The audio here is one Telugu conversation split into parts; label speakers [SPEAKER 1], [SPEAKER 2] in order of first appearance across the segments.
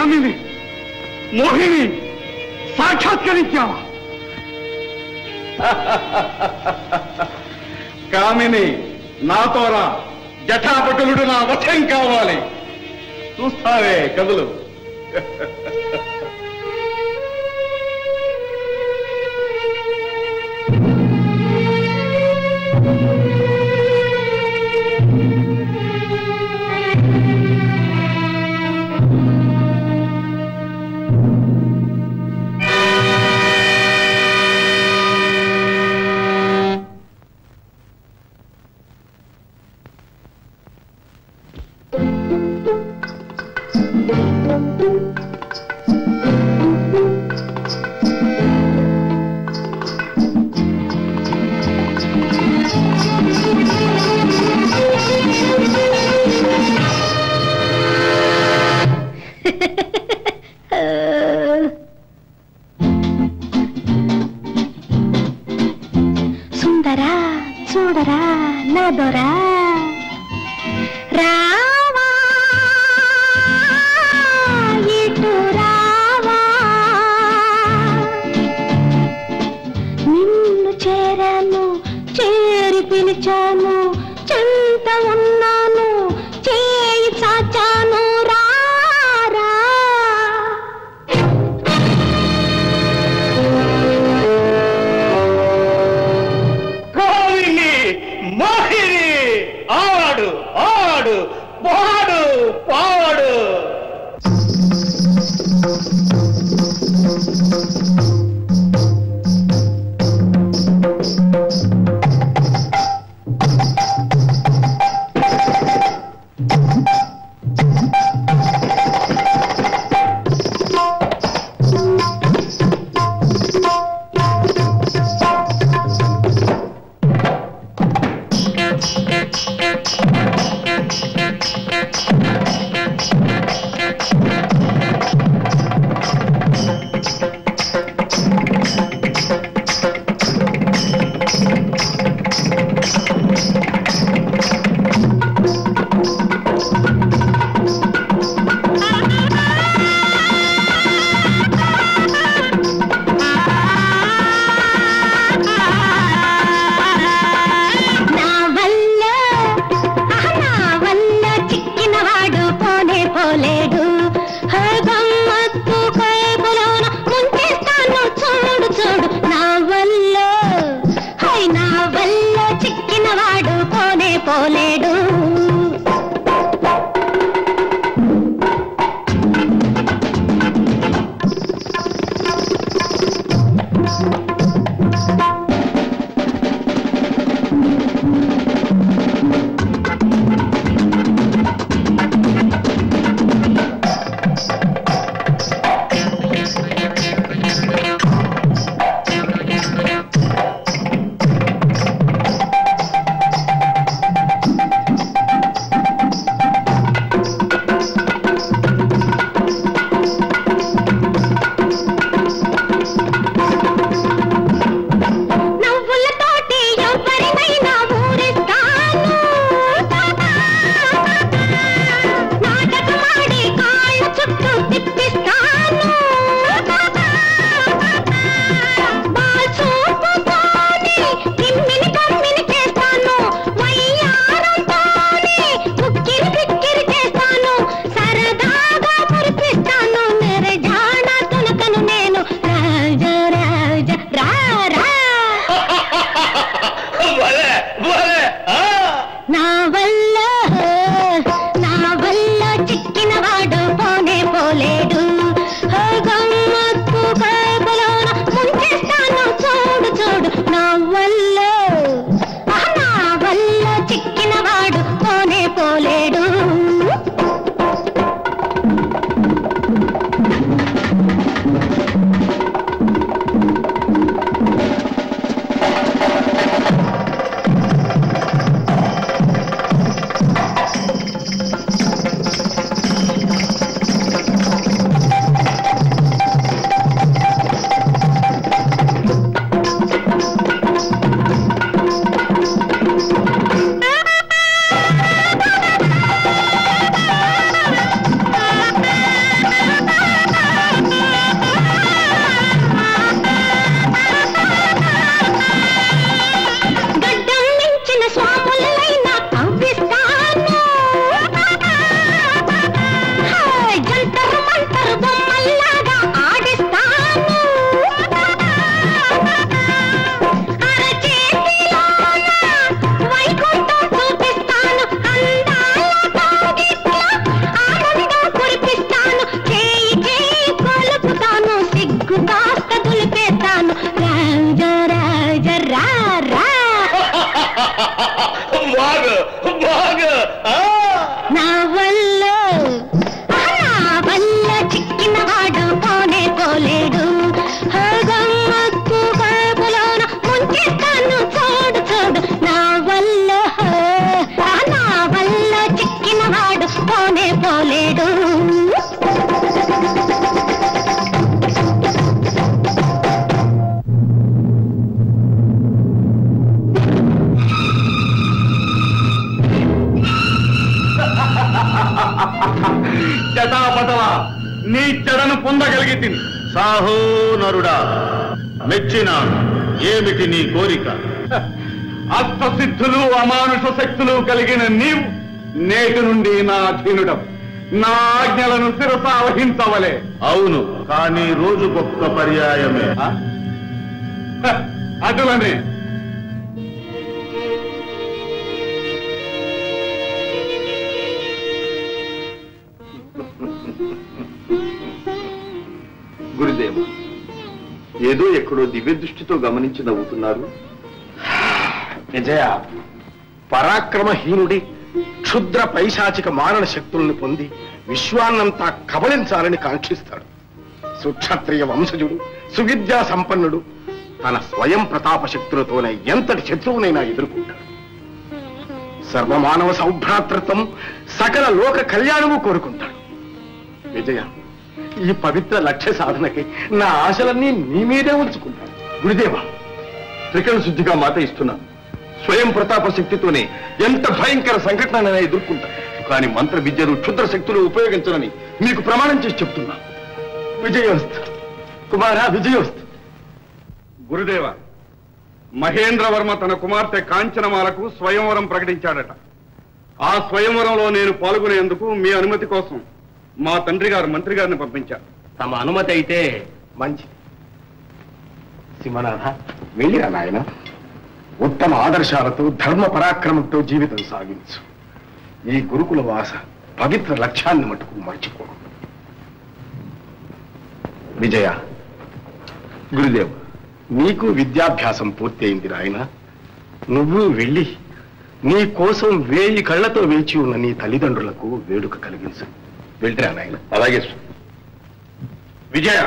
[SPEAKER 1] కామిని మోహిని సాక్షాత్కరించావా కామిని నాతో రా జటాపటులుడు నా వశం కావాలి చూస్తావే కదులు
[SPEAKER 2] సుందరా చూడరా నా దొరా రావా ఇటు రావా నిన్ను చేరాను చేరి పిలిచాను చెంత ఉన్నాను చేయి చాచాను రారా
[SPEAKER 1] కామిని మోహిని ఆడు ఆడు పాడు పాడు
[SPEAKER 2] నా వల్ల ఆహ్, నా వల్ల చిక్కినవాడు పోనే పోలేడు హే గమ్మత్తు కైపులోన ముంచేస్తాను చూడు చూడు నా వల్ల హై నా వల్ల చిక్కినవాడు పోనే పోలేడు నవ్వులతోటి ఎవరినైనా ఊరిస్తాను నాటకమాడి కాళ్ళ చుట్టూ తిప్పిస్తాను బాల్చూపుతోని తిమ్మిని కమ్మిని చేస్తాను వయ్యారంతోని ఉక్కిరి బిక్కిరి చేస్తాను సరదాగా మురిపిస్తాను నెరజాణ తునకను నేను రాజ రాజ రా రా
[SPEAKER 1] భలే భలే ఆ
[SPEAKER 2] నా వల్ల నా వల్ల చిక్కినవాడు పోనే పోలేడు హే గమ్మత్తు కైపులోన ముంచేస్తాను చూడు చూడు నా వల్ల ఆహ్, నా వల్ల చిక్కినవాడు పోనే పోలేడు
[SPEAKER 1] బాగు బాగు ఆ!
[SPEAKER 2] నా వల్ల నా వల్ల చిక్కినవాడు పోనే పోలేడు హగమ్మకు కడుపులోన ముంచేస్తాను చూడు చూడు నా వల్ల నా వల్ల చిక్కినవాడు పోనే పోలేడు
[SPEAKER 1] జటాపటల నీ చెడను పొందగలిగి
[SPEAKER 3] సాహో నరుడా మెచ్చినాను ఏమిటి నీ కోరిక
[SPEAKER 1] అష్టసిద్ధులు అమానుష శక్తులు కలిగిన నీవు నేటి నుండి నా అధీనుడం నా ఆజ్ఞలను శిరసావహించవలే
[SPEAKER 3] అవును కానీ రోజుకొక్క పర్యాయమే
[SPEAKER 1] ఆ? హ, అటులనే
[SPEAKER 4] గురుదేవ ఏదో ఎక్కడో దివ్య దృష్టితో గమనించి నవ్వుతున్నారు
[SPEAKER 5] విజయ పరాక్రమహీనుడి క్షుద్ర పైశాచిక మారణ శక్తుల్ని పొంది విశ్వాన్నంతా కబలించాలని కాంక్షిస్తాడు సుక్షత్రియ వంశజుడు సువిద్యా సంపన్నుడు తన స్వయం ప్రతాప శక్తులతోనే ఎంతటి శత్రువునైనా ఎదుర్కొంటాడు సర్వమానవ సౌభ్రాతృత్వం సకల లోక కళ్యాణము కోరుకుంటాడు విజయ ఈ పవిత్ర లక్ష్య సాధనకి నా ఆశలన్నీ నీ మీదే ఉంచుకుంటాను
[SPEAKER 4] గురుదేవ త్రికరణ శుద్ధిగా మాట ఇస్తున్నాను స్వయం ప్రతాప శక్తితోనే ఎంత భయంకర సంఘటనైనా ఎదుర్కొంటా కానీ మంత్ర విద్యలు క్షుద్ర శక్తులు ఉపయోగించనని మీకు ప్రమాణం చేసి చెప్తున్నా విజయోస్తు కుమారా విజయోస్తు
[SPEAKER 1] గురుదేవ మహేంద్రవర్మ తన కుమార్తె కాంచనమాలకు స్వయంవరం ప్రకటించాడట ఆ స్వయంవరంలో నేను పాల్గొనేందుకు మీ అనుమతి కోసం మా తండ్రి గారు మంత్రి గారిని పంపించారు
[SPEAKER 5] తమ అనుమతి అయితే మంచిది సింహనాథ వెళ్ళిరా నాయన ఉత్తమ ఆదర్శాలతో ధర్మ పరాక్రమంతో జీవితం సాగించు ఈ గురుకుల వాస పవిత్ర లక్ష్యాన్ని మటుకు మర్చిపో విజయ
[SPEAKER 4] గురుదేవ
[SPEAKER 5] నీకు విద్యాభ్యాసం పూర్తయింది నాయన నువ్వు వెళ్ళి నీ కోసం వేయి కళ్ళతో వేచి ఉన్న నీ తల్లిదండ్రులకు వేడుక కలిగించు వెళ్ళిరా నాయన
[SPEAKER 4] అలాగే స్వామి.
[SPEAKER 1] విజయ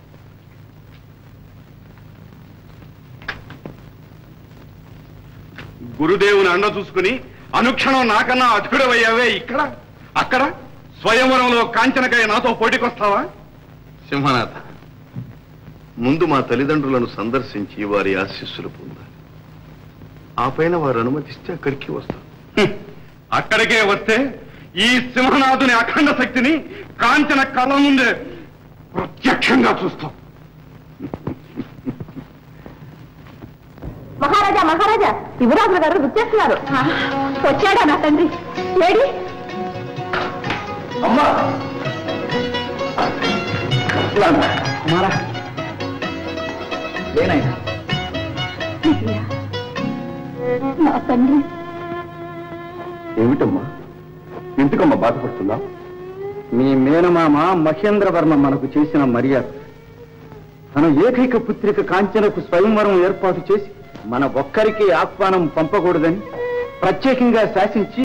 [SPEAKER 1] గురుదేవుని అండ చూసుకుని అనుక్షణం నాకన్నా అధికుడవయ్యావే ఇక్కడ అక్కడ స్వయంవరంలో కాంచనకై నాతో పోటీకొస్తావా
[SPEAKER 4] సింహనాథ ముందు మా తల్లిదండ్రులను సందర్శించి వారి ఆశీస్సులు పొందాలి ఆ పైన వారు అనుమతిస్తే అక్కడికి వస్తాం
[SPEAKER 1] హ్మ్. అక్కడికే వస్తే ఈ సింహనాథుని అఖండ శక్తిని కాంచన కళ్ళ ముందే ప్రత్యక్షంగా చూస్తాం
[SPEAKER 2] మహారాజా మహారాజా యువరాజుల గారు వచ్చేస్తున్నారు వచ్చాడా నా తండ్రి లేడీ
[SPEAKER 5] అమ్మా
[SPEAKER 6] కుమారా లేనాయన
[SPEAKER 2] నా తండ్రి
[SPEAKER 4] ఏమిటమ్మా ఎందుకమ్మా బాధపడుతున్నా
[SPEAKER 6] మీ మేనమామ మహేంద్రవర్మ మనకు చేసిన మర్యాద తన ఏకైక పుత్రిక కాంచనకు స్వయంవరం ఏర్పాటు చేసి మన ఒక్కరికి ఆహ్వానం పంపకూడదని ప్రత్యేకంగా శాసించి